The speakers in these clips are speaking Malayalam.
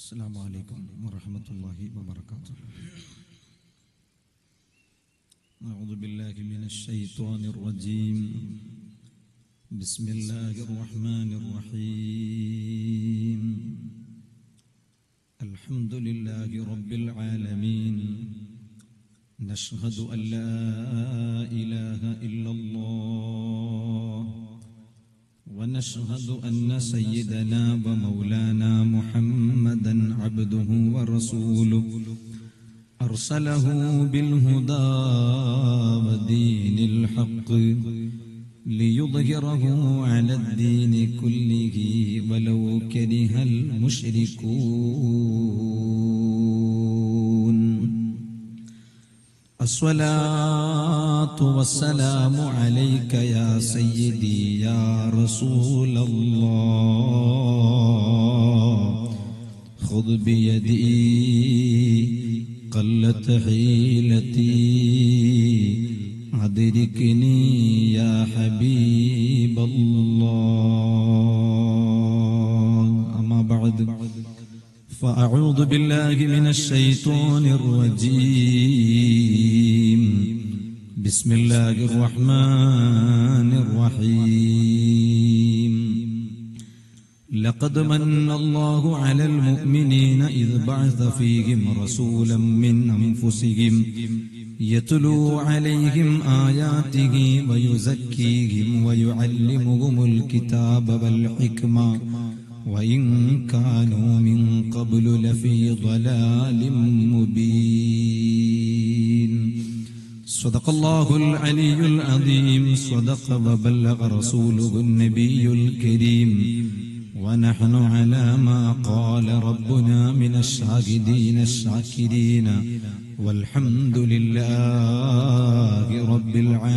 السلام عليكم ورحمة الله وبركاته أعوذ بالله من الشيطان الرجيم بسم الله الرحمن الرحيم الحمد لله رب العالمين نشهد أن لا إله إلا الله ونشهد أن سيدنا ومولانا محمدا عبده ورسوله أرسله بالهدى ودين الحق ليظهره على الدين كله ولو كره المشركون الصلاة والسلام عليك يا سيدي يا رسول الله خذ بيدي قلت حيلتي أدركني يا حبيب الله أما بعد فأعوذ بالله من الشيطان الرجيم بسم الله الرحمن الرحيم لقد من الله على المؤمنين إذ بعث فيهم رسولا من أنفسهم يتلو عليهم آياته ويزكيهم ويعلمهم الكتاب والحكمة وإن كانوا من قبل لفي ضلال مبين صدق الله العلي العظيم صدق وبلغ رسوله النبي الكريم ونحن على ما قال ربنا من الشاهدين الشاكرين والحمد لله رب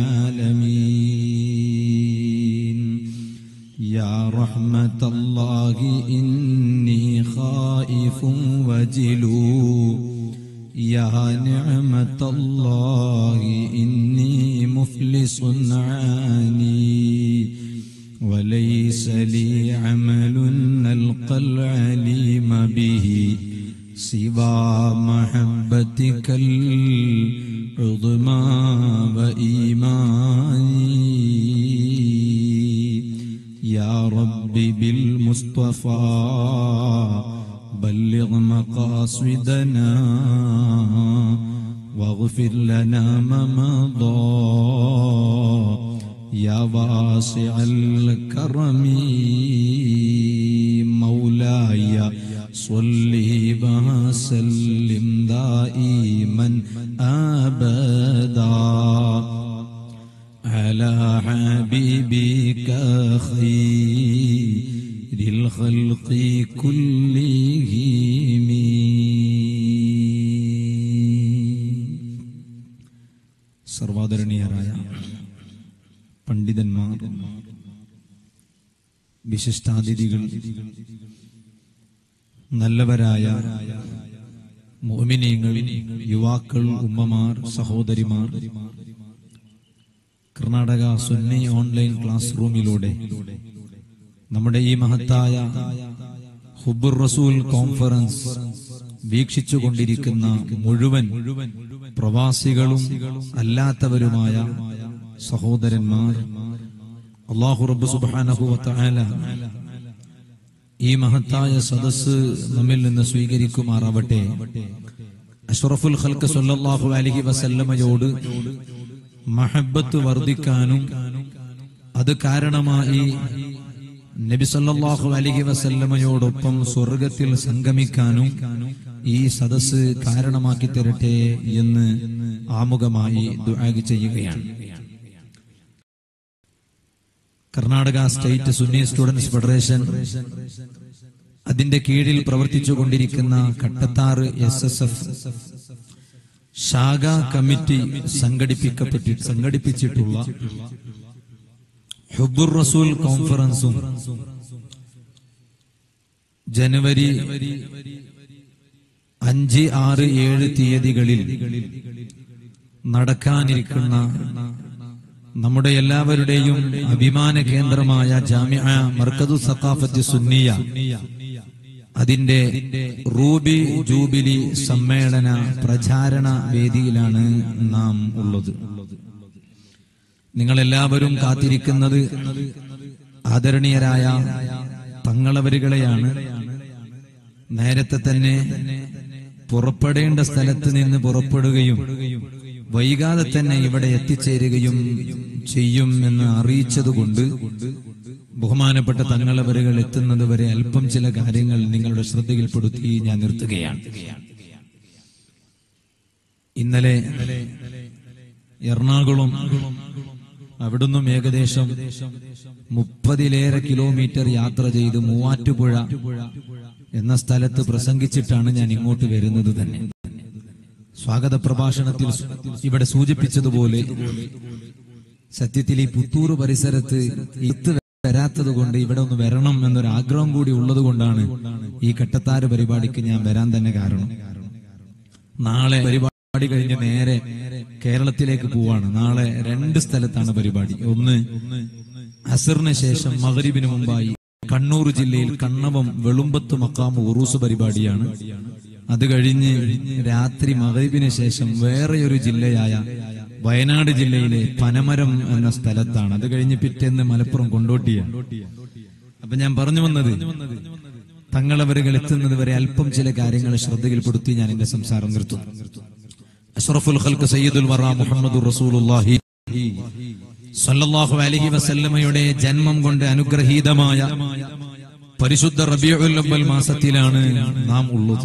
العالمين يا رحمة الله إني خائف وجلو يا نعمة الله إني مفلس عاني وليس لي عمل نلقى العليم به سوى محبتك العظمى وإيماني يا رب بالمصطفى بلغ مقاصدنا واغفر لنا ما مضى يا واسع الكرم مولاي صل وسلم دائما ابدا على حبيبك خير الخلق كلهم സർവാദരണീയരായ പണ്ഡിതന്മാർ വിശിഷ്ടാതിഥികൾ നല്ലവരായ മോമിനിയങ്ങൾ യുവാക്കൾ ഉമ്മമാർ സഹോദരിമാർ കർണാടക സുന്നി ഓൺലൈൻ ക്ലാസ് റൂമിലൂടെ നമ്മുടെ ഈ മഹത്തായ ഹുബുർ റസൂൽ കോൺഫറൻസ് വീക്ഷിച്ചുകൊണ്ടിരിക്കുന്ന മുഴുവൻ പ്രവാസികളും അല്ലാത്തവരുമായ സഹോദരന്മാർ അള്ളാഹു റബ്ബ് സുബ്ഹാനഹു വതആല ഈ മഹത്തായ സദസ് നമ്മിൽ നിന്ന് സ്വീകരിക്കുമാറാവട്ടെ അഷ്റഫുൽ ഖൽക്ക് സല്ലല്ലാഹു അലൈഹി വസല്ലമയോട് മഹബത്ത് വർദ്ധിക്കാനും അത് കാരണമായി നബി സല്ലല്ലാഹു അലൈഹി വസല്ലമയോടൊപ്പം സ്വർഗത്തിൽ സംഗമിക്കാനും ഈ സദസ് കാരണമാക്കി തരട്ടെ എന്ന് ആമുഖമായി ദുആ ചെയ്യുകയാണ് Karnataka state Sunni students federation അതിന്റെ കീഴിൽ പ്രവർത്തിച്ചു കൊണ്ടിരിക്കുന്ന കട്ടത്താറ് എസ് എസ് എഫ് ശാഖ കമ്മിറ്റി സംഘടിപ്പിക്കപ്പെട്ടി സംഘടിപ്പിച്ചിട്ടുള്ള ഹുബുർ റസൂൽ കോൺഫറൻസും ജനുവരി അഞ്ച് ആറ് ഏഴ് തീയതികളിൽ നടക്കാനിരിക്കുന്ന നമ്മുടെ എല്ലാവരുടെയും അഭിമാന കേന്ദ്രമായ ജാമ്യ മർക്കദു സഖാഫത്ത് സുന്നിയ അതിന്റെ റൂബി ജൂബിലി സമ്മേളന പ്രചാരണ വേദിയിലാണ് നാം ഉള്ളത് നിങ്ങളെല്ലാവരും കാത്തിരിക്കുന്നത് ആദരണീയരായ തങ്ങളവരുകളെയാണ് നേരത്തെ തന്നെ പുറപ്പെടേണ്ട സ്ഥലത്ത് നിന്ന് പുറപ്പെടുകയും വൈകാതെ തന്നെ ഇവിടെ എത്തിച്ചേരുകയും ചെയ്യും എന്ന് അറിയിച്ചതുകൊണ്ട് ബഹുമാനപ്പെട്ട തങ്ങളവരുകൾ എത്തുന്നത് വരെ അല്പം ചില കാര്യങ്ങൾ നിങ്ങളുടെ ശ്രദ്ധയിൽപ്പെടുത്തി ഞാൻ നിർത്തുകയാണ് ഇന്നലെ എറണാകുളം അവിടുന്നും ഏകദേശം മുപ്പതിലേറെ കിലോമീറ്റർ യാത്ര ചെയ്ത് മൂവാറ്റുപുഴ എന്ന സ്ഥലത്ത് പ്രസംഗിച്ചിട്ടാണ് ഞാൻ ഇങ്ങോട്ട് വരുന്നത് തന്നെ സ്വാഗത പ്രഭാഷണത്തിൽ ഇവിടെ സൂചിപ്പിച്ചതുപോലെ സത്യത്തിൽ ഈ പുത്തൂർ പരിസരത്ത് ഇത്ത് വരാത്തത് കൊണ്ട് ഇവിടെ ഒന്ന് വരണം എന്നൊരു ആഗ്രഹം കൂടി ഉള്ളത് കൊണ്ടാണ് ഈ കട്ടത്താര് പരിപാടിക്ക് ഞാൻ വരാൻ തന്നെ കാരണം നാളെ പരിപാടി കഴിഞ്ഞ് നേരെ കേരളത്തിലേക്ക് പോവാണ് നാളെ രണ്ട് സ്ഥലത്താണ് പരിപാടി ഒന്ന് അസറിന് ശേഷം മകരിബിന് മുമ്പായി കണ്ണൂർ ജില്ലയിൽ കണ്ണവം വെളുമ്പത്ത് മക്കാമ് ഉറൂസ് പരിപാടിയാണ് അത് കഴിഞ്ഞ് രാത്രി മകരിബിന് ശേഷം വേറെ ഒരു ജില്ലയായ വയനാട് ജില്ലയിലെ പനമരം എന്ന സ്ഥലത്താണ് അത് കഴിഞ്ഞ് പിറ്റേന്ന് മലപ്പുറം കൊണ്ടോട്ടിയാണ് അപ്പൊ ഞാൻ പറഞ്ഞു വന്നത് തങ്ങളവരുകൾ എത്തുന്നത് വരെ അല്പം ചില കാര്യങ്ങൾ ശ്രദ്ധയിൽപ്പെടുത്തി ഞാൻ എന്റെ സംസാരം നിർത്തുന്നു അഷ്റഫുൽ ഖൽക്ക് സയ്യിദുൽ വറ മുഹമ്മദ് റസൂലുള്ളാഹി സല്ലല്ലാഹു അലൈഹി വസല്ലമയുടെ ജന്മം കൊണ്ട് അനുഗ്രഹീതമായ പരിശുദ്ധ റബീഉൽ അവ്വൽ മാസത്തിലാണ് നാം ഉള്ളത്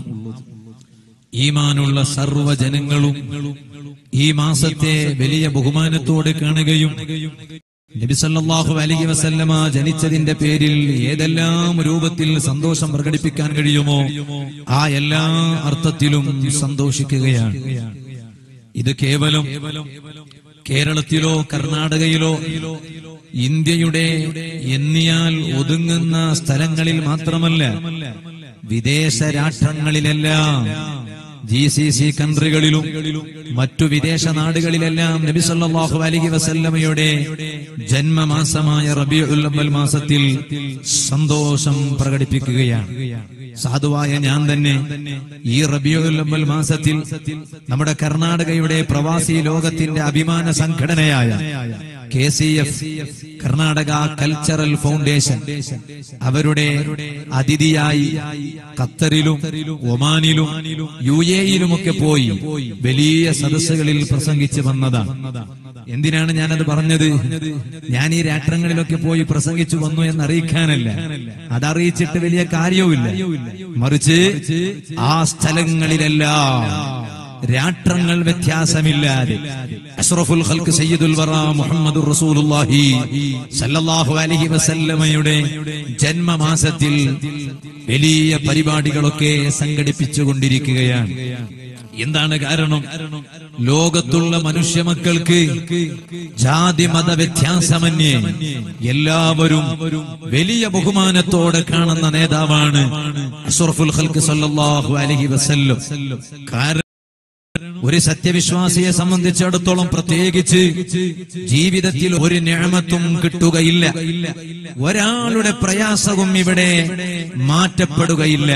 ഈമാനുള്ള സർവ്വ ജനങ്ങളും ഈ മാസത്തെ വലിയ ബഹുമാനത്തോടെ കാണുകയും നബിസല്ലാഹു അലൈഹി വസല്ലമ ജനിച്ചതിന്റെ പേരിൽ ഏതെല്ലാം രൂപത്തിൽ സന്തോഷം പ്രകടിപ്പിക്കാൻ കഴിയുമോ ആ എല്ലാ അർത്ഥത്തിലും സന്തോഷിക്കുകയാണ് ഇത് കേവലം കേരളത്തിലോ കർണാടകയിലോ ഇന്ത്യയുടെ എണ്ണിയാൽ ഒതുങ്ങുന്ന സ്ഥലങ്ങളിൽ മാത്രമല്ല വിദേശ രാഷ്ട്രങ്ങളിലെല്ലാം ജി സി സി കൺട്രികളിലും മറ്റു വിദേശ നാടുകളിലെല്ലാം നബി സല്ലല്ലാഹു അലൈഹി വസല്ലമയുടെ ജന്മമാസമായ റബീഉൽ അവ്വൽ മാസത്തിൽ സന്തോഷം പ്രകടിപ്പിക്കുകയാണ് സാധുവായ ഞാൻ തന്നെ ഈ റബിയുൽ അവ്വൽ മാസത്തിൽ നമ്മുടെ കർണാടകയുടെ പ്രവാസി ലോകത്തിന്റെ അഭിമാന സംഘടനയായ K C F Karnataka cultural foundation അവരുടെ അതിഥിയായി ഖത്തറിലും ഒമാനിലും യു എയിലുമൊക്കെ പോയി വലിയ സദസ്സുകളിൽ പ്രസംഗിച്ച് വന്നതാണ് എന്തിനാണ് ഞാനത് പറഞ്ഞത് ഞാൻ ഈ രാഷ്ട്രങ്ങളിലൊക്കെ പോയി പ്രസംഗിച്ചു വന്നു എന്ന് അറിയിക്കാനല്ല അതറിയിച്ചിട്ട് വലിയ കാര്യവുമില്ല മറിച്ച് ആ സ്ഥലങ്ങളിലെല്ലാം രാഷ്ട്രങ്ങൾ വ്യത്യാസമില്ലാതെ അഷ്റഫുൽ ഖൽക്ക് സയ്യിദുൽ വറ മുഹമ്മദുർ റസൂലുള്ളാഹി സല്ലല്ലാഹു അലൈഹി വസല്ലമയുടെ ജന്മമാസത്തിൽ വലിയ പരിപാടികളൊക്കെ സംഘടിപ്പിച്ചുകൊണ്ടിരിക്കുകയാണ് എന്താണ് കാരണം ലോകത്തുള്ള മനുഷ്യ മക്കൾക്ക് ജാതി മത വ്യത്യാസമന്യേ എല്ലാവരും വലിയ ബഹുമാനത്തോടെ കാണുന്ന നേതാവാണ് അഷ്റഫുൽ ഖൽക്ക് സല്ലല്ലാഹു അലൈഹി വസല്ലം കാരണം ഒരു സത്യവിശ്വാസിയെ സംബന്ധിച്ചിടത്തോളം പ്രത്യേകിച്ച് ജീവിതത്തിൽ ഒരു ഞാമത്തും കിട്ടുകയില്ല ഒരാളുടെ പ്രയാസവും ഇവിടെ മാറ്റപ്പെടുകയില്ല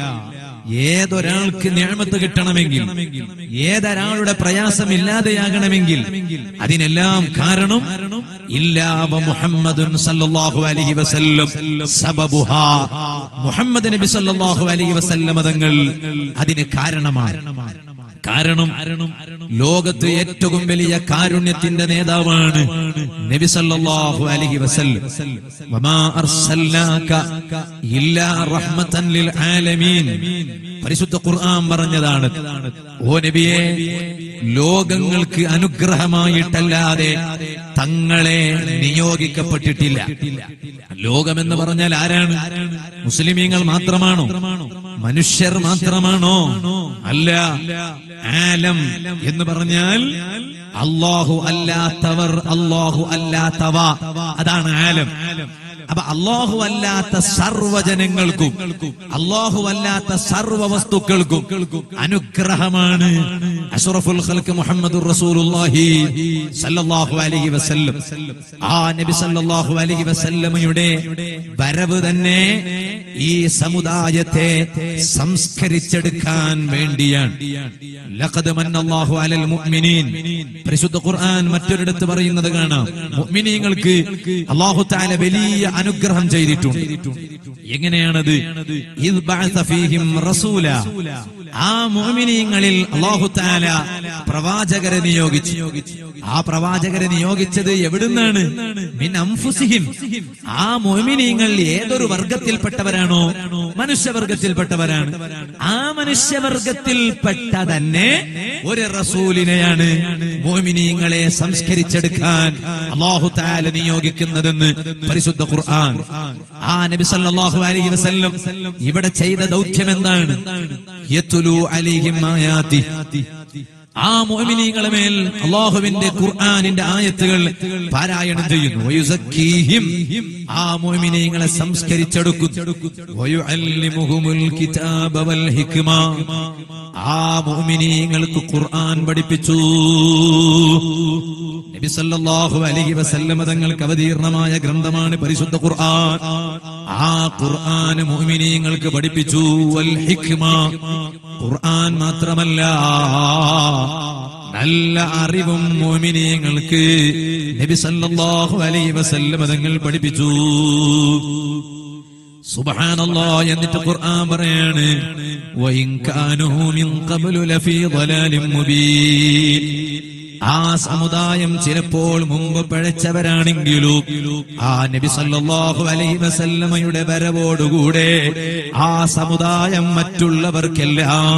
ഏതൊരാൾക്ക് ഞാമത്ത് കിട്ടണമെങ്കിൽ ഏതൊരാളുടെ പ്രയാസം ഇല്ലാതെയാകണമെങ്കിൽ അതിനെല്ലാം കാരണം ഇല്ലാവ മുഹമ്മദുൻ സല്ലല്ലാഹു അലൈഹി വസല്ലം സബബുഹാ മുഹമ്മദ് നബി സല്ലല്ലാഹു അലൈഹി വസല്ലം തങ്ങൾ അതിന് കാരണമാണ് കാരണം ലോകത്ത് ഏറ്റവും വലിയ കാരുണ്യത്തിന്റെ നേതാവാണ് നബി സല്ലല്ലാഹു അലൈഹി വസല്ലം വമാ അർസൽനാക ഇല്ലാ റഹ്മതൻ ലിൽ ആലമീൻ പരിശുദ്ധ ഖുർആൻ പറഞ്ഞതാണ് ഓ നബിയെ ലോകങ്ങൾക്ക് അനുഗ്രഹമായിട്ടല്ലാതെ തങ്ങളെ നിയോഗിക്കപ്പെട്ടിട്ടില്ല ലോകമെന്ന് പറഞ്ഞാൽ ആരാണ് മുസ്ലിമീങ്ങൾ മാത്രമാണോ മനുഷ്യർ മാത്രമാണോ അല്ല ആലം എന്ന് പറഞ്ഞാൽ അള്ളാഹു അല്ലാത്തവർ അള്ളാഹു അല്ലാത്തവ അതാണ് ആലം അപ്പൊ അള്ളാഹു അല്ലാത്ത സർവജനങ്ങൾക്കും അള്ളാഹു അല്ലാത്ത സർവ വസ്തുക്കൾക്കും അനുഗ്രഹമാണ് അഷ്റഫുൽ ഖൽക്ക് മുഹമ്മദ് റസൂലുള്ളാഹി സല്ലല്ലാഹു അലൈഹി വസല്ലം ആ നബി സല്ലല്ലാഹു അലൈഹി വസല്ലമയുടെ വരവ് തന്നെ ഈ സമുദായത്തെ സംസ്കരിച്ചെടുക്കാൻ വേണ്ടിയാണ് ലഖദ് മന്നല്ലാഹു അലൽ മുഅ്മിനീൻ പരിശുദ്ധ ഖുർആൻ മറ്റൊരിടത്ത് പറയുന്നത് കാണാം മുഅ്മിനീങ്ങൾക്ക് അല്ലാഹു തആല വലിയ അനുഗ്രഹം ചെയ്തിട്ടുണ്ട് എങ്ങനെയാണത് ഇദ് ബഅസ ഫീഹിം റസൂല ആ മുഅ്മിനീങ്ങളിൽ അല്ലാഹു തആല പ്രവാചകരെ നിയോഗിച്ചു ആ പ്രവാചകരെ നിയോഗിച്ചത് എവിടുന്നാണ് മിൻ അംഫുസിഹിം ആ മുഅ്മിനീങ്ങൾ ഏതൊരു വർഗത്തിൽപ്പെട്ടവരാണോ മനുഷ്യവർഗത്തിൽപ്പെട്ടവരാണ് ആ മനുഷ്യവർഗത്തിൽപ്പെട്ട തന്നെ ഒരു റസൂലിനെയാണ് മോമിനീങ്ങളെ സംസ്കരിച്ചെടുക്കാൻ അള്ളാഹു താല നിയോഗിക്കുന്നതെന്ന് പരിശുദ്ധ ഖുർആൻ ആ നബി സല്ലല്ലാഹു അലൈഹി വസല്ലം ഇവിടെ ചെയ്ത ദൗത്യം എന്താണ് യത്ലു അലൈഹിം ആയാതി ആ മോമിനീങ്ങളെ മേൽ അള്ളാഹുവിന്റെ ഖുർആാനിന്റെ ആയത്തുകൾ പാരായണം ചെയ്യുന്നു വയുസക്കീഹിം ആ മോമിനീങ്ങളെ സംസ്കരിച്ചെടുക്കുന്നു വയുഅല്ലിമുഹുമുൽ കിതാബ വൽ ഹിക്മ ആ മോമിനീങ്ങൾക്ക് ഖുർആൻ പഠിപ്പിച്ചു നബി സല്ലല്ലാഹു അലൈഹി വസല്ലമ തങ്ങൾക്ക് അവതീർണമായ ഗ്രന്ഥമാണ് പരിശുദ്ധ ഖുർആൻ ആ ഖുർആൻ മുഅ്മിനീങ്ങൾക്ക് പഠിപ്പിച്ചു വൽ ഹിക്മ ഖുർആൻ മാത്രമല്ല നല്ല അറിവും മോമിനിയങ്ങൾക്ക് നബി സല്ലല്ലാഹു അലൈഹി വസല്ലമ തങ്ങൾ പഠിപ്പിച്ചു സുബ്ഹാനല്ലാ എന്നിട്ട് ഖുർആൻ പറയാണ് വഇൻ കാനൂ മിൻ ഖബ്ലു ലഫീ ളലാലിൻ മുബീൻ ആ സമുദായം ചിലപ്പോൾ മുമ്പ് പഴച്ചവരാണെങ്കിലും ആ നബി സല്ലല്ലാഹു അലൈഹി വസല്ലമയുടെ വരവോടുകൂടെ ആ സമുദായം മറ്റുള്ളവർക്കെല്ലാം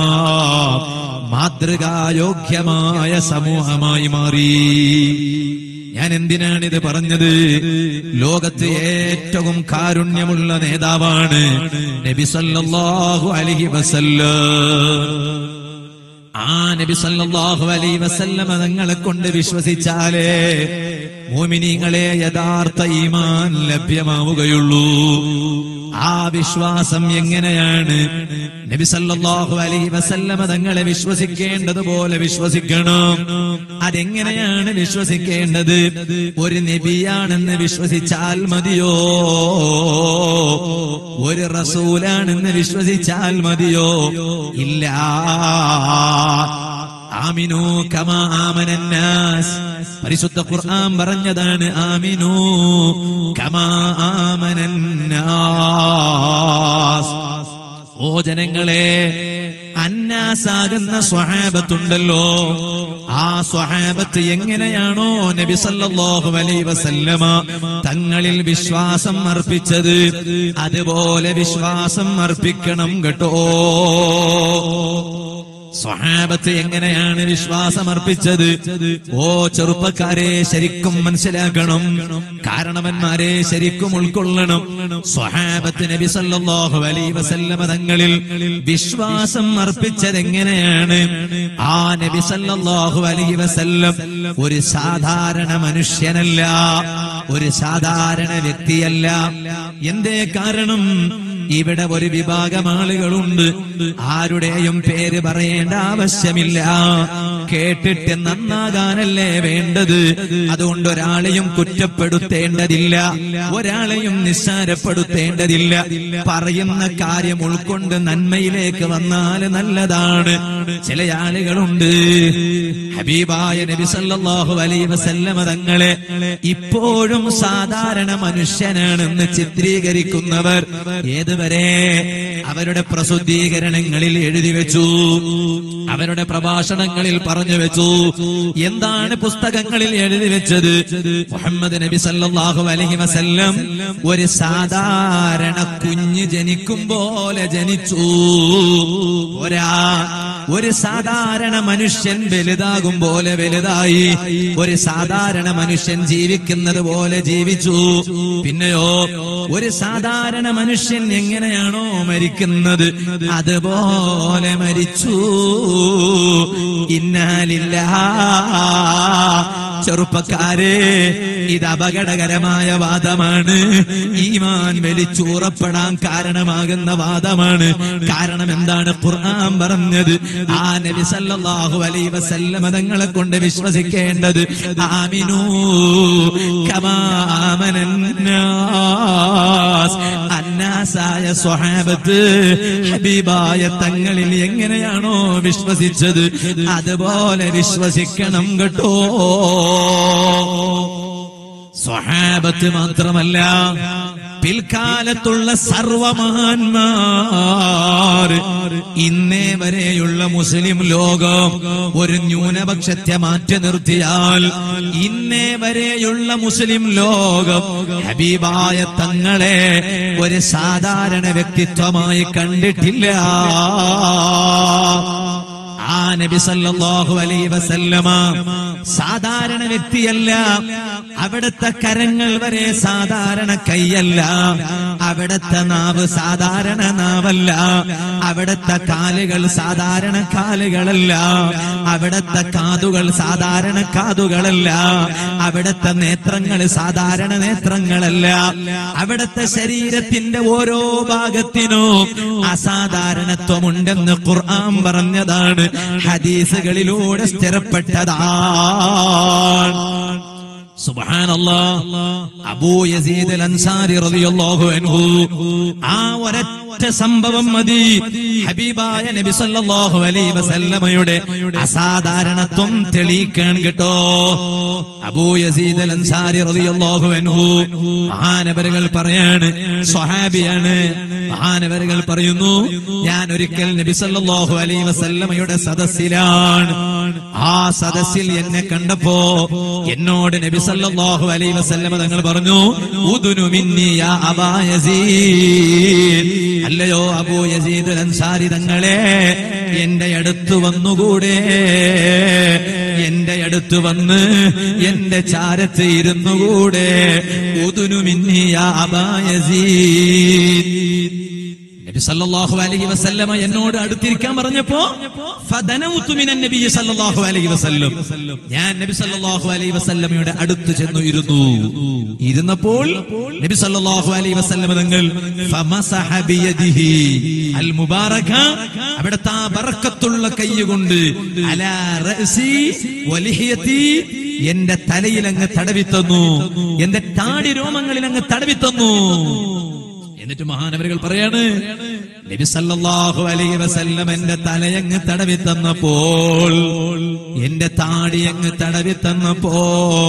മാതൃകായോഗ്യമായ സമൂഹമായി മാറി ഞാൻ എന്തിനാണിത് പറഞ്ഞത് ലോകത്ത് ഏറ്റവും കാരുണ്യമുള്ള നേതാവാണ് നബി സല്ലല്ലാഹു അലൈഹി വസല്ലം ആ നബി സല്ലല്ലാഹു അലൈഹി വസല്ലമ തങ്ങളെ കൊണ്ട് വിശ്വസിച്ചാലേ മോമിനിങ്ങളെ യഥാർത്ഥ ഈമാൻ ലഭ്യമാവുകയുള്ളൂ ആ വിശ്വാസം എങ്ങനെയാണ് നബി സല്ലല്ലാഹു അലൈഹി വസല്ലമ തങ്ങളെ വിശ്വസിക്കേണ്ടതുപോലെ വിശ്വസിക്കണം അതെങ്ങനെയാണ് വിശ്വസിക്കേണ്ടത് ഒരു നബിയാണെന്ന് വിശ്വസിച്ചാൽ മതിയോ ഒരു റസൂലാണെന്ന് വിശ്വസിച്ചാൽ മതിയോ ഇല്ല ആമിനു കമാ ആമനന്നാസ് പരിശുദ്ധ ഖുർആൻ പറഞ്ഞതാണ് ആമിനു കമാ ആമനന്നാസ് ഓ ജനങ്ങളെ അന്നാസാകുന്ന സ്വഹാബത്തുണ്ടല്ലോ ആ സ്വഹാബത്ത് എങ്ങനെയാണോ നബി സല്ലല്ലാഹു അലൈഹി വസല്ലമ തങ്ങളിൽ വിശ്വാസം അർപ്പിച്ചത് അതുപോലെ വിശ്വാസം അർപ്പിക്കണം കേട്ടോ സ്വഹാബത്ത് എങ്ങനെയാണ് വിശ്വാസം അർപ്പിച്ചത് ഓ ചെറുപ്പക്കാരെ ശരിക്കും മനസ്സിലാക്കണം കാരണവന്മാരെ ശരിക്കും ഉൾക്കൊള്ളണം സ്വഹാബത്ത് നബി സല്ലല്ലാഹു അലൈഹി വസല്ലമ തങ്ങളിൽ വിശ്വാസം അർപ്പിച്ചത് എങ്ങനെയാണ് ആ നബി സല്ലല്ലാഹു അലൈഹി വസല്ലം ഒരു സാധാരണ മനുഷ്യനല്ല ഒരു സാധാരണ വ്യക്തിയല്ല എന്തേ കാരണം ഇവിടെ ഒരു വിഭാഗം ആളുകളുണ്ട് ആരുടെയും പേര് പറയേണ്ട ആവശ്യമില്ല കേട്ടിട്ട് നന്നാകാനല്ലേ വേണ്ടത് അതുകൊണ്ട് ഒരാളെയും കുറ്റപ്പെടുത്തേണ്ടതില്ല ഒരാളെയും നിസ്സാരപ്പെടുത്തേണ്ടതില്ല പറയുന്ന കാര്യം ഉൾക്കൊണ്ട് നന്മയിലേക്ക് വന്നാൽ നല്ലതാണ് ചില ആളുകളുണ്ട് ഹബീബായ നബി സല്ലല്ലാഹു അലൈഹി വസല്ലമ തങ്ങളെ ഇപ്പോഴും സാധാരണ മനുഷ്യനാണെന്ന് ചിത്രീകരിക്കുന്നവർ ഏതുവരെ അവരുടെ പ്രസിദ്ധീകരണങ്ങളിൽ എഴുതി വെച്ചു അവരുടെ പ്രഭാഷണങ്ങളിൽ പറഞ്ഞു വെച്ചു എന്താണ് പുസ്തകങ്ങളിൽ എഴുതി വെച്ചത് മുഹമ്മദ് നബി സല്ലല്ലാഹു അലൈഹി വസല്ലം ഒരു സാധാരണ കുഞ്ഞ് ജനിക്കും പോലെ ജനിച്ചു ഒരാ ഒരു സാധാരണ മനുഷ്യൻ വലുതാകും പോലെ വലുതായി ഒരു സാധാരണ മനുഷ്യൻ ജീവിക്കുന്നത് പോലെ ജീവിച്ചു പിന്നെയോ ഒരു സാധാരണ മനുഷ്യൻ എങ്ങനെയാണോ മരിക്കുന്നത് അതുപോലെ മരിച്ചു ഇന്നാലില്ല ചെറുപ്പക്കാരെ ഇത് അപകടകരമായ വാദമാണ് ഈമാൻ വലിച്ചൂറപ്പെടാൻ കാരണമാകുന്ന വാദമാണ് കാരണം എന്താണ് ഖുർആൻ പറഞ്ഞത് ആ നബി സല്ലല്ലാഹു അലൈഹി വസല്ലമ തങ്ങളെ കൊണ്ട് വിശ്വസിക്കേണ്ടത് ആമിനൂ കമാ ആമനന്നാസ് അന്നാസായ സ്വഹാബത്ത് ഹബീബായ തങ്ങളിൽ എങ്ങനെയാണോ വിശ്വസിച്ചത് അതുപോലെ വിശ്വസിക്കണം കേട്ടോ സ്വഹാബത്ത് മാത്രമല്ല പിൽക്കാലത്തുള്ള സർവമഹാന്മാർ ഇന്നേ വരെയുള്ള മുസ്ലിം ലോകം ഒരു ന്യൂനപക്ഷത്തെ മാറ്റി നിർത്തിയാൽ ഇന്നേ വരെയുള്ള മുസ്ലിം ലോകം ഹബീബായ തങ്ങളെ ഒരു സാധാരണ വ്യക്തിത്വമായി കണ്ടിട്ടില്ല ആ നബി സല്ലല്ലാഹു അലൈഹി വസല്ലമ സാധാരണ വ്യക്തിയല്ല അവിടുത്തെ കരങ്ങൾ വരെ സാധാരണ കൈയല്ല അവിടുത്തെ നാവ് സാധാരണ നാവല്ല അവിടുത്തെ കാലുകൾ സാധാരണ കാലുകളല്ല അവിടുത്തെ കാതുകൾ സാധാരണ കാതുകളല്ല അവിടുത്തെ നേത്രങ്ങൾ സാധാരണ നേത്രങ്ങളല്ല അവിടുത്തെ ശരീരത്തിന്റെ ഓരോ ഭാഗത്തിനും അസാധാരണത്വമുണ്ടെന്ന് ഖുർആൻ പറഞ്ഞതാണ് ഹദീസുകളിലൂടെ സ്ഥിരപ്പെട്ടതാണ് സുബ്ഹാനല്ലാ അബൂ യസീദ് അൽ അൻസാരി റളിയല്ലാഹു അൻഹു ആ ഒരൊറ്റ സംഭവം മതി ഹബീബായ നബി സല്ലല്ലാഹു അലൈഹി വസല്ലമയുടെ അസാധാരണത്വം തെളിയിക്കാൻ കേട്ടോ അബൂ യസീദ് അൽ അൻസാരി റളിയല്ലാഹു അൻഹു മഹാനവരുകൾ പറയാണ് സ്വഹാബിയാണ് മഹാനവരുകൾ പറയുന്നു ഞാൻ ഒരിക്കൽ നബി സല്ലല്ലാഹു അലൈഹി വസല്ലമയുടെ സദസ്സിലാണ് ആ സദസ്സിൽ എന്നെ കണ്ടപ്പോ എന്നോട് നബി സല്ലല്ലാഹു അലൈഹി വസല്ലമ തങ്ങൾ പറഞ്ഞു ഉദുനു മിന്നി യാ അബാ യസീദ് അല്ലയോ അബൂ യസീദ് അൻസാരി തങ്ങളെ എന്റെ അടുത്ത് വന്നുകൂടെ എന്റെ അടുത്ത് വന്ന് എന്റെ ചാരത്ത് ഇരുന്നുകൂടെ ഉദുനു മിന്നി യാ അബാ യസീദ് നബി സല്ലല്ലാഹു അലൈഹി വസല്ലമ എന്നോട് അടുത്തിരിക്കാൻ പറഞ്ഞപ്പോ ഫദനൗതു മിനൻ നബി സല്ലല്ലാഹു അലൈഹി വസല്ലം ഞാൻ നബി സല്ലല്ലാഹു അലൈഹി വസല്ലമയുടെ അടുത്ത് ചെന്നു ഇരുന്നു ഇരുന്നപ്പോൾ നബി സല്ലല്ലാഹു അലൈഹി വസല്ലമ തങ്ങൾ ഫമസഹ ബിയദിഹി അൽ മുബാറക അവിടുത്തെ ആ ബറക്കത്തുള്ള കൈ കൊണ്ട് അലാ റഅസി വലിഹിയതി എന്റെ തലയിൽ അങ്ങ് തടവി തന്നു എന്റെ താടി രോമങ്ങളിൽ അങ്ങ് തടവി തന്നു എന്നിട്ട് മഹാനവരുകൾ പറയാണ് നബി സല്ലല്ലാഹു അലൈഹി വസല്ലം എന്റെ തലയങ്ങ് തടവി തന്നപ്പോൾ എന്റെ താടി അങ്ങ് തടവി തന്നപ്പോൾ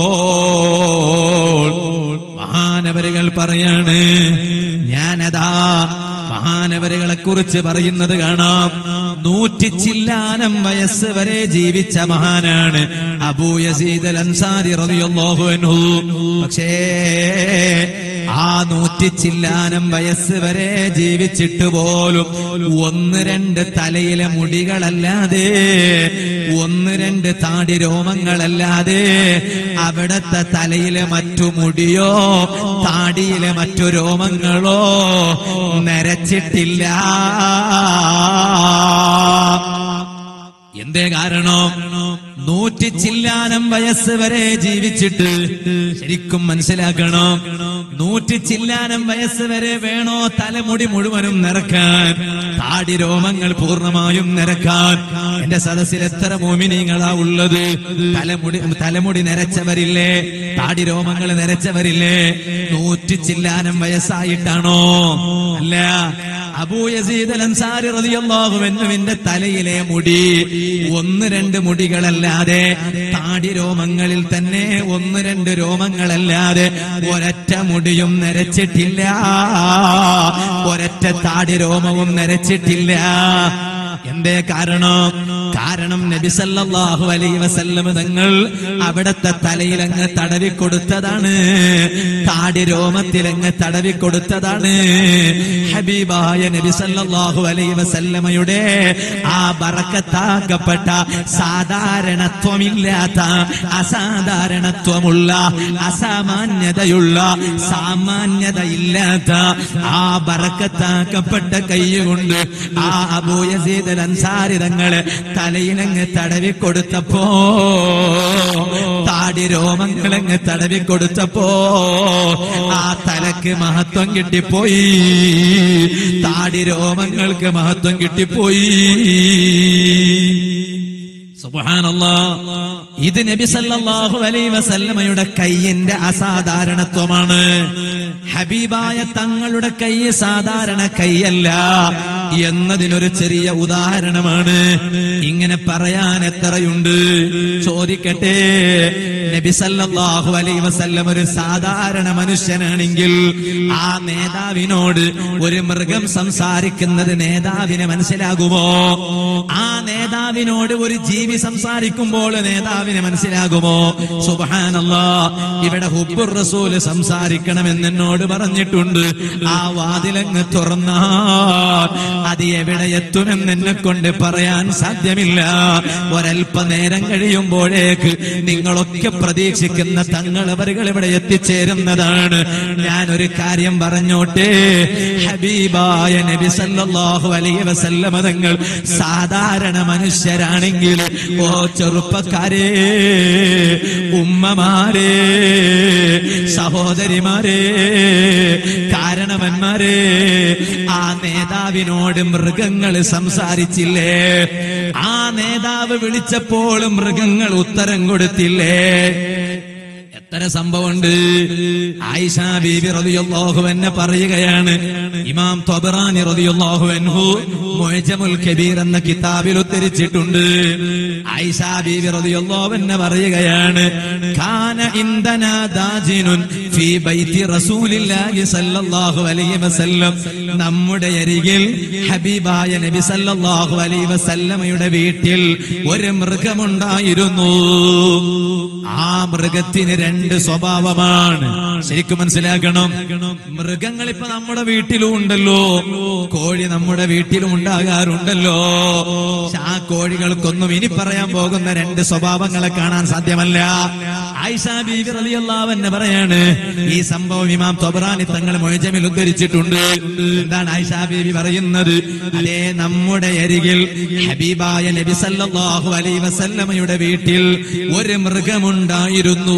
മഹാനവരുകൾ പറയാണ് ഞാനതാ മഹാനവരുകളെ കുറിച്ച് പറയുന്നത് കാണാം നൂറ്റി ചില്ലാനം വയസ്സ് വരെ ജീവിച്ച മഹാനാണ് അബൂ യസീദ് അൽ അൻസാരി റളിയല്ലാഹു അൻഹു പക്ഷേ ആ നൂറ്റി ചില്ലാനം വയസ്സ് വരെ ജീവിച്ചിട്ട് പോലും ഒന്ന് രണ്ട് തലയിലെ മുടികളല്ലാതെ ഒന്ന് രണ്ട് താടി രോമങ്ങളല്ലാതെ അവിടത്തെ തലയിലെ മറ്റു മുടിയോ താടിയിലെ മറ്റു രോമങ്ങളോ നരച്ചിട്ടില്ല എന്തേ കാരണം നൂറ്റി ചില്ലാനം വയസ്സ് വരെ ജീവിച്ചിട്ട് ശരിക്കും മനസ്സിലാക്കണം നൂറ്റി ചില്ലാനം വയസ്സ് വരെ വേണോ തലമുടി മുഴുവനും നിറക്കാൻ താടി രോമങ്ങൾ പൂർണ്ണമായും നിരക്കാൻ എന്റെ സദസ്സിൽ എത്ര മോമിനിങ്ങളാ ഉള്ളത് തലമുടി തലമുടി നിരച്ചവരില്ലേ താടി രോമങ്ങൾ നിരച്ചവരില്ലേ നൂറ്റി ചില്ലാനം വയസ്സായിട്ടാണോ അല്ല അബൂ യസീദ് അൽ അൻസാരി റളിയല്ലാഹു അൻഹുവിന്റെ തലയിലെ മുടി ഒന്ന് രണ്ട് മുടികളല്ലാതെ താടി രോമങ്ങളിൽ തന്നെ ഒന്ന് രണ്ട് രോമങ്ങളല്ലാതെ ഒരൊറ്റ മുടിയും നരച്ചിട്ടില്ല ഒരൊറ്റ താടി രോമവും നരച്ചിട്ടില്ല എന്തേ കാരണം കാരണം നബി സല്ലല്ലാഹു അലൈഹി വസല്ലം തങ്ങൾ അവിടത്തെ തലയിലങ്ങ് തടവി കൊടുത്തതാണ് താടി രോമത്തിലങ്ങ് തടവി കൊടുത്തതാണ് ഹബീബായ നബി സല്ലല്ലാഹു അലൈഹി വസല്ലമയുടെ ആ ബറക്കത്താക്കപ്പെട്ട സാധാരണത്വമില്ലാത്ത അസാധാരണത്വമുള്ള അസാമാന്യതയുള്ള സാമാന്യതയില്ലാത്ത ആ ബറക്കത്താക്കപ്പെട്ട കൈകൊണ്ട് ആ അബൂയസീദ് അൻസാരി തങ്ങള് തലയിലങ്ങ് തടവി കൊടുത്തപ്പോ താടി രോമങ്ങളങ്ങ് തടവി കൊടുത്തപ്പോ ആ തലക്ക് മഹത്വം കിട്ടിപ്പോയി താടി രോമങ്ങൾക്ക് മഹത്വം കിട്ടിപ്പോയി സുബ്ഹാനല്ലാ ഇത് നബി സല്ലല്ലാഹു അലൈഹി വസല്ലമയുടെ കയ്യിന്റെ അസാധാരണത്വമാണ് ഹബീബായ തങ്ങളുടെ കൈ സാധാരണ കൈയല്ല എന്നതിനൊരു ചെറിയ ഉദാഹരണമാണ് ഇങ്ങനെ പറയാൻ എത്രയുണ്ട് ചോദിക്കട്ടെ നബി സല്ലല്ലാഹു അലൈഹി വസല്ലം ഒരു സാധാരണ മനുഷ്യനാണെങ്കിൽ ആ നേതാവിനോട് ഒരു മൃഗം സംസാരിക്കുന്നത് നേതാവിനെ മനസ്സിലാകുമോ ആ നേതാവിനോട് ഒരു ജീവി സംസാരിക്കുമ്പോൾ നേതാവിന് മനസ്സിലാകുമോ സുബഹാനല്ലാ ഇവിടെ ഹുബുർ റസൂല് സംസാരിക്കണമെന്ന് എന്നോട് പറഞ്ഞിട്ടുണ്ട് ആ വാതിലങ്ങ് തുറന്നാൽ അത് എവിടെ എത്തുമെന്ന് എന്നെ കൊണ്ട് പറയാൻ സാധ്യമില്ല ഒരല്പനേരം കഴിയുമ്പോഴേക്ക് നിങ്ങളൊക്കെ പ്രതീക്ഷിക്കുന്ന തങ്ങളവരുകൾ ഇവിടെ എത്തിച്ചേരുന്നതാണ് ഞാൻ ഒരു കാര്യം പറഞ്ഞോട്ടെ ഹബീബായ നബി സല്ലല്ലാഹു അലൈഹി വസല്ലമ തങ്ങൾ സാധാരണ മനുഷ്യരാണെങ്കിൽ ഓ ചെറുപ്പക്കാരെ ഉമ്മമാരെ സഹോദരിമാരെ കാരണവന്മാരെ ആ നേതാവിനോട് മൃഗങ്ങൾ സംസാരിച്ചില്ലേ ആ നേതാവ് വിളിച്ചപ്പോൾ മൃഗങ്ങൾ ഉത്തരം കൊടുത്തില്ലേ എത്ര സംഭവമുണ്ട് ആയിഷ ബീബി റളിയല്ലാഹു എന്നെ പറയുകയാണ് ഇമാം ത്വബറാനി റളിയല്ലാഹു അൻഹു മുഅ്ജമുൽ കബീർ എന്ന കിതാബിൽ ഉദ്ധരിച്ചിട്ടുണ്ട് ആയിഷ ബീബി റളിയല്ലാഹു എന്നെ പറയുകയാണ് കാന ഇൻദനാ ദാജിനുൻ ഫീ ബൈതി റസൂലില്ലാഹി സല്ലല്ലാഹു അലൈഹി വസല്ലം നമ്മുടെ അരികിൽ ഹബീബായ നബി സല്ലല്ലാഹു അലൈഹി വസല്ലമയുടെ വീട്ടിൽ ഒരു മൃഗമുണ്ടായിരുന്നു ആ മൃഗത്തിന് രണ്ട് സ്വഭാവമാണ് ശരിക്കും മനസ്സിലാക്കണം മൃഗങ്ങൾ ഇപ്പൊ നമ്മുടെ വീട്ടിലും ഉണ്ടല്ലോ കോഴി നമ്മുടെ വീട്ടിലും ഉണ്ടാകാറുണ്ടല്ലോ പക്ഷെ ആ കോഴികൾക്കൊന്നും ഇനി പറയാൻ പോകുന്ന രണ്ട് സ്വഭാവങ്ങളെ കാണാൻ സാധ്യമല്ല ആയിഷ ബീബി റളിയല്ലാഹു അൻഹ പറയാണ് ഈ സംഭവം ഇമാം തൊബറാനി തങ്ങൾ മൊയ്ജമിൽ ഉദ്ധരിച്ചിട്ടുണ്ട് എന്താണ് ആയിഷ ബീബി പറയുന്നത് അതേ നമ്മുടെ അരികിൽ ഹബീബായ നബി സല്ലല്ലാഹു അലൈഹി വസല്ലമയുടെ വീട്ടിൽ ഒരു മൃഗമുണ്ടായിരുന്നു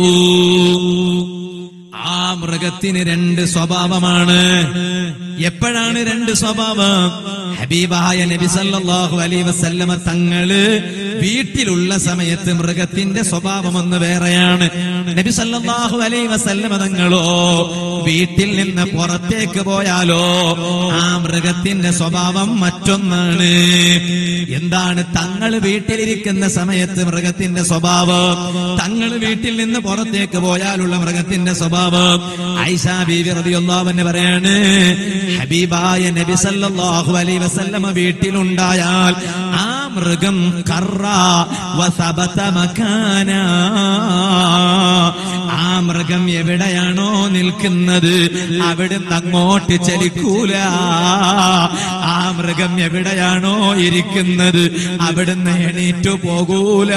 ആ മൃഗത്തിന് രണ്ട് സ്വഭാവമാണ് എപ്പോഴാണ് രണ്ട് സ്വഭാവം ഹബീബായ നബി സല്ലല്ലാഹു അലൈഹി വസല്ലമ തങ്ങള് വീട്ടിലുള്ള സമയത്ത് മൃഗത്തിന്റെ സ്വഭാവം ഒന്ന് വേറെയാണ് നബി സല്ലല്ലാഹു അലൈഹി വസല്ലമ തങ്ങളോ വീട്ടിൽ നിന്ന് പുറത്തേക്ക് പോയാലോ ആ മൃഗത്തിന്റെ സ്വഭാവം മറ്റൊന്നാണ് എന്താണ് തങ്ങൾ വീട്ടിലിരിക്കുന്ന സമയത്ത് മൃഗത്തിന്റെ സ്വഭാവം തങ്ങൾ വീട്ടിൽ നിന്ന് പുറത്തേക്ക് പോയാലുള്ള മൃഗത്തിന്റെ സ്വഭാവം ഐഷ ബീവി റളിയല്ലാഹു അൻഹ പറയാണ് ഹബീബായ നബി സല്ലല്ലാഹു അലൈഹി വസല്ലമ വീട്ടിലുണ്ടായാൽ ആ മൃഗം കറ വസബത മകാന ആ മൃഗം എവിടെയാണോ നിൽക്കുന്നത് അവിടുന്ന് അങ്ങോട്ട് ചലിക്കൂല ആ മൃഗം എവിടെയാണോ ഇരിക്കുന്നത് അവിടുന്ന് എണീറ്റു പോകൂല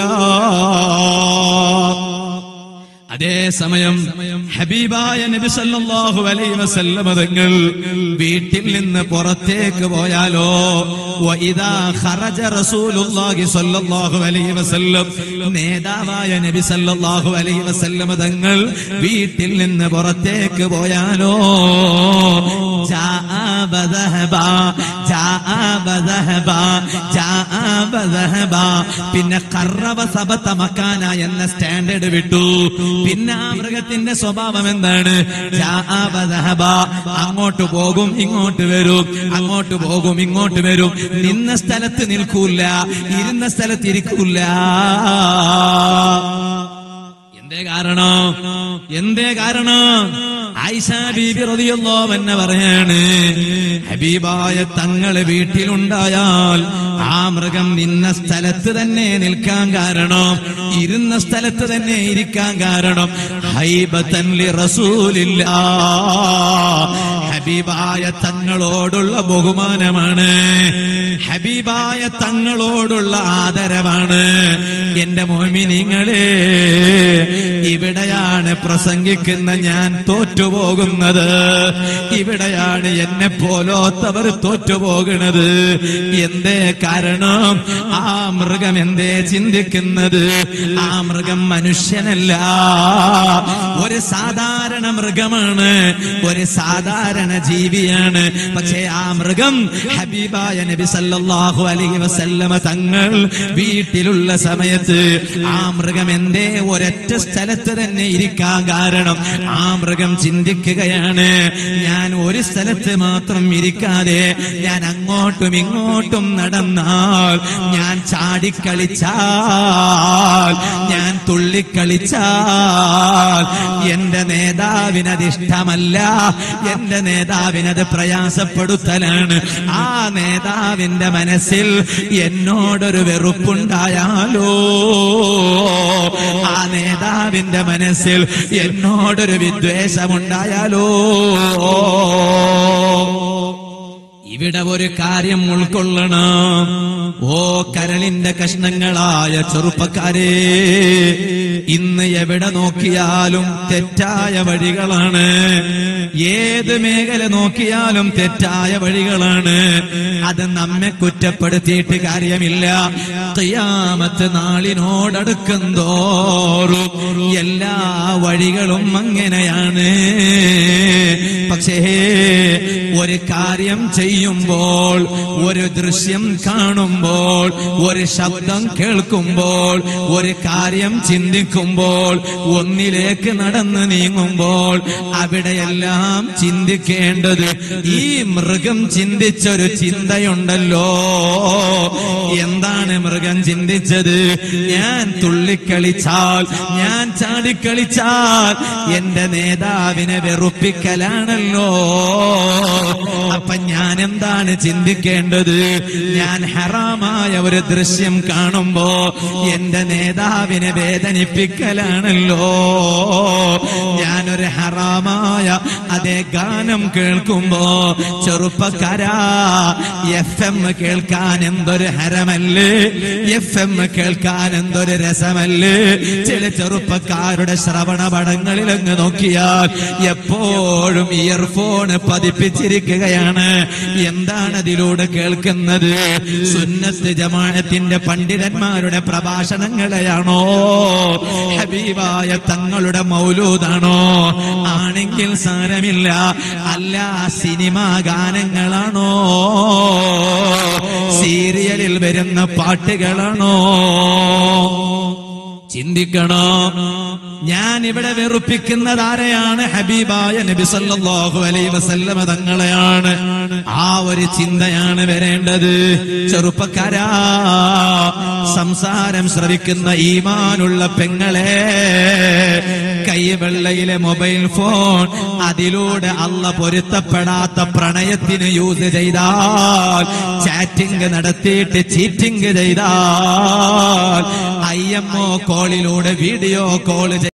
അതേ സമയം ഹബീബായ നബി സല്ലല്ലാഹു അലൈഹി വസല്ലമ തങ്ങൾ വീട്ടിൽ നിന്ന് പുറത്തേക്ക് പോയാലോ വഇദാ ഖറജ റസൂലുള്ളാഹി സ്വല്ലല്ലാഹു അലൈഹി വസല്ലം നേതാവായ നബി സല്ലല്ലാഹു അലൈഹി വസല്ലമ തങ്ങൾ വീട്ടിൽ നിന്ന് പുറത്തേക്ക് പോയാലോ ജാഅ ബദഹബ ജാഅ ബദഹബ ജാഅ ബദഹബ പിന്നെ ഖറവ സബത മക്കാന എന്ന സ്റ്റാൻഡേർഡ് വിട്ടു പിന്നെ ആ മൃഗത്തിന്റെ സ്വഭാവം എന്താണ് ജാഅ ബദഹബ അങ്ങോട്ട് പോകും ഇങ്ങോട്ട് വരും അങ്ങോട്ട് പോകും ഇങ്ങോട്ട് വരും നിന്ന സ്ഥലത്ത് നിൽക്കൂല ഇരുന്ന സ്ഥലത്ത് ഇരിക്കൂല എന്തേ കാരണം എന്തേ കാരണം ആയിഷ ബീബി റളിയല്ലാഹു അൻഹ പറയാണ് ഹബീബായ തങ്ങള് വീട്ടിലുണ്ടായാൽ ആ മൃഗം നിന്ന സ്ഥലത്ത് തന്നെ നിൽക്കാൻ കാരണം ഇരുന്ന സ്ഥലത്ത് തന്നെ ഇരിക്കാൻ കാരണം ഹൈബത്തൻ ലി റസൂലില്ലാ ഹബീബായ തങ്ങളോടുള്ള ബഹുമാനമാണ് ഹബീബായ തങ്ങളോടുള്ള ആദരവാണ് എന്റെ മോമിനിങ്ങളെ ഇവിടെയാണ് പ്രസംഗിക്കുന്ന ഞാൻ തോറ്റുപോകുന്നത് ഇവിടെയാണ് എന്നെ പോലോത്തവർ തോറ്റുപോകുന്നത് എന്തേ കാരണം ആ മൃഗം എന്തേ ചിന്തിക്കുന്നത് ആ മൃഗം മനുഷ്യനല്ല ഒരു സാധാരണ മൃഗമാണ് ഒരു സാധാരണ ജീവിയാണ് പക്ഷേ ആ മൃഗം ഹബീബായ നബി സല്ലല്ലാഹു അലൈഹി വസല്ലമ തങ്ങൾ വീട്ടിലുള്ള സമയത്ത് ആ മൃഗം എന്തേ ഒരൊറ്റ സ്ഥലത്ത് തന്നെ ഇരിക്കാൻ കാരണം ആ മൃഗം ചിന്തിക്കുകയാണ് ഞാൻ ഒരു സ്ഥലത്ത് മാത്രം ഇരിക്കാതെ ഞാൻ അങ്ങോട്ടും ഇങ്ങോട്ടും നടന്നാൽ ഞാൻ ചാടിക്കളിച്ചാൽ ഞാൻ തുള്ളിക്കളിച്ചാൽ എന്റെ നേതാവിനത് ഇഷ്ടമല്ല എന്റെ നേതാവിനത് പ്രയാസപ്പെടുത്തലാണ് ആ നേതാവിന്റെ മനസ്സിൽ എന്നോടൊരു വെറുപ്പുണ്ടായാലോ ആ നേതാവിന്റെ മനസ്സിൽ എന്നോടൊരു വിദ്വേഷമുണ്ടായാലോ ഇവിടെ ഒരു കാര്യം ഉൾക്കൊള്ളണം ഓ കരളിന്റെ കഷ്ണങ്ങളായ ചെറുപ്പക്കാരെ ഇന്ന് എവിടെ നോക്കിയാലും തെറ്റായ വഴികളാണ് ഏത് മേഖല നോക്കിയാലും തെറ്റായ വഴികളാണ് അത് നമ്മെ കുറ്റപ്പെടുത്തിയിട്ട് കാര്യമില്ല ഖിയാമത്ത് നാളിനോടടുക്കും തോറും എല്ലാ വഴികളും അങ്ങനെയാണ് പക്ഷേ ഒരു കാര്യം ചെയ്യുമ്പോൾ ഒരു ദൃശ്യം കാണുമ്പോൾ ഒരു ശബ്ദം കേൾക്കുമ്പോൾ ഒരു കാര്യം ചിന്തിക്കുമ്പോൾ ഒന്നിലേക്ക് നടന്ന് നീങ്ങുമ്പോൾ അവിടെയെല്ലാം ചിന്തിക്കേണ്ടത് ഈ മൃഗം ചിന്തിച്ചൊരു ചിന്തയുണ്ടല്ലോ എന്താണ് മൃഗം ചിന്തിച്ചത് ഞാൻ തുള്ളിക്കളിച്ചാൽ ഞാൻ ചാടിക്കളിച്ചാൽ എന്റെ നേതാവിനെ വെറുപ്പിക്കലാണല്ലോ അപ്പൊ ഞാൻ എന്താണ് ചിന്തിക്കേണ്ടത് ഞാൻ ഹറാമായ ഒരു ദൃശ്യം കാണുമ്പോ എന്റെ നേതാവിനെ വേദനിപ്പിക്കലാണല്ലോ ഞാനൊരു ഹറാമായ അതേ ഗാനം കേൾക്കുമ്പോ ചെറുപ്പക്കാരാ എഫ് എം കേൾക്കാൻ എന്തൊരു ഹരമല്ലേ എഫ് എം കേൾക്കാൻ എന്തൊരു രസമല്ലേ ചില ചെറുപ്പക്കാരുടെ ശ്രവണ പടങ്ങളിൽ അങ്ങ് നോക്കിയാൽ എപ്പോഴും ഇയർഫോൺ പതിപ്പിച്ചിരിക്കുകയാണ് എന്താണ് അതിലൂടെ കേൾക്കുന്നത് സുന്നത്ത് ജമാഅത്തിന്റെ പണ്ഡിതന്മാരുടെ പ്രഭാഷണങ്ങളെയാണോ ഹബീബായ തങ്ങളുടെ മൗലൂദാണോ ആണെങ്കിൽ സാരമില്ല അല്ല സിനിമാ ഗാനങ്ങളാണോ സീരിയലിൽ വരുന്ന പാട്ടുകളാണോ ചിന്തിക്കണോ ഞാൻ ഇവിടെ വെറുപ്പിക്കുന്നത് ആരെയാണ് ഹബീബായ നബി സല്ലല്ലാഹു അലൈഹി വസല്ലമ തങ്ങളെയാണ് ആ ഒരു ചിന്തയാണ് വരേണ്ടത് ചെറുപ്പക്കാരാ സംസാരം ശ്രവിക്കുന്ന ഈമാനുള്ള പെങ്ങളെ കൈവെള്ളയിലെ മൊബൈൽ ഫോൺ അതിലൂടെ അല്ല പൊരുത്തപ്പെടാത്ത പ്രണയത്തിന് യൂസ് ചെയ്താൽ ചാറ്റിംഗ് നടത്തിയിട്ട് ചീറ്റിംഗ് ചെയ്താൽ ഐ എം ഒ കോളിലൂടെ വീഡിയോ കോൾ